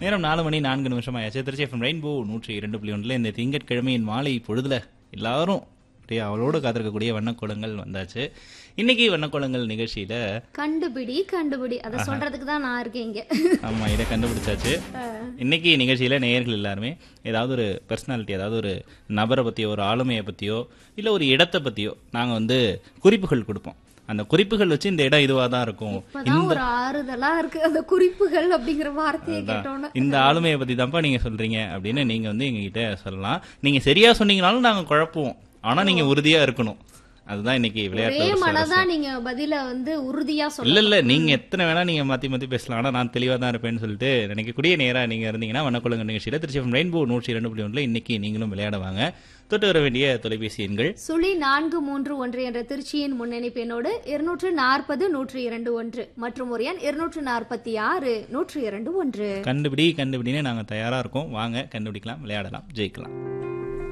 நேரம் நாலு மணி நான்கு நிமிஷம் ஆயாச்சு திருச்சி எஃப்எம் ரெயின்போ நூற்றி இரண்டு புள்ளி ஒன்றில் இந்த திங்கட்கிழமையின் மாலை பொழுதுல எல்லாரும் அப்படியே அவளோடு காத்திருக்கக்கூடிய வண்ணக்கோலங்கள் வந்தாச்சு இன்னைக்கு வண்ணக்கோலங்கள் நிகழ்ச்சியில கண்டுபிடி கண்டுபிடி அதை சொல்றதுக்கு தான் நான் இருக்கேன் இங்க ஆமா இதை கண்டுபிடிச்சாச்சு இன்னைக்கு நிகழ்ச்சியில நேயர்கள் எல்லாருமே ஏதாவது ஒரு பர்சனாலிட்டி அதாவது ஒரு நபரை பத்தியோ ஒரு ஆளுமையை பத்தியோ இல்ல ஒரு இடத்தை பத்தியோ நாங்க வந்து குறிப்புகள் கொடுப்போம் அந்த குறிப்புகள் வச்சு இந்த இடம் இதுவா தான் இருக்கும் இப்பதான் ஒரு ஆறுதலா இருக்கு அந்த குறிப்புகள் அப்படிங்கிற வார்த்தையை கேட்டோன்னு இந்த ஆளுமையை பத்தி தான்ப்பா நீங்க சொல்றீங்க அப்படின்னு நீங்க வந்து எங்ககிட்ட சொல்லலாம் நீங்க சரியா சொன்னீங்கனாலும் நாங்க குழப்புவோம் ஆனா நீங்க உறுதியா இருக்கணும் அதுதான் இன்னைக்கு ஒரே விளையாட்டு மனதா நீங்க பதில வந்து உறுதியா சொல்ல இல்ல இல்ல நீங்க எத்தனை வேணா நீங்க மாத்தி மாத்தி பேசலாம் ஆனா நான் தெளிவா தான் இருப்பேன்னு சொல்லிட்டு நினைக்கக்கூடிய நேரா நீங்க இருந்தீங்கன்னா வண்ணக்குளங்க நிகழ்ச்சியில திருச்சி ரெயின்போ நூற்றி இரண்டு புள்ளி ஒன்றுல இன்னைக்கு நீங்களும் விளையாட வாங்க தொட்டு வர வேண்டிய தொலைபேசி எண்கள் சுழி நான்கு மூன்று ஒன்று என்ற திருச்சியின் முன்னணிப்பு எண்ணோடு இருநூற்று நாற்பது நூற்று இரண்டு ஒன்று மற்றும் ஒரு எண் இருநூற்று நாற்பத்தி ஆறு நூற்று இரண்டு ஒன்று கண்டுபிடி கண்டுபிடின்னு நாங்க தயாரா இருக்கோம் வாங்க கண்டுபிடிக்கலாம் விளையாடலாம் ஜெயிக்கலாம்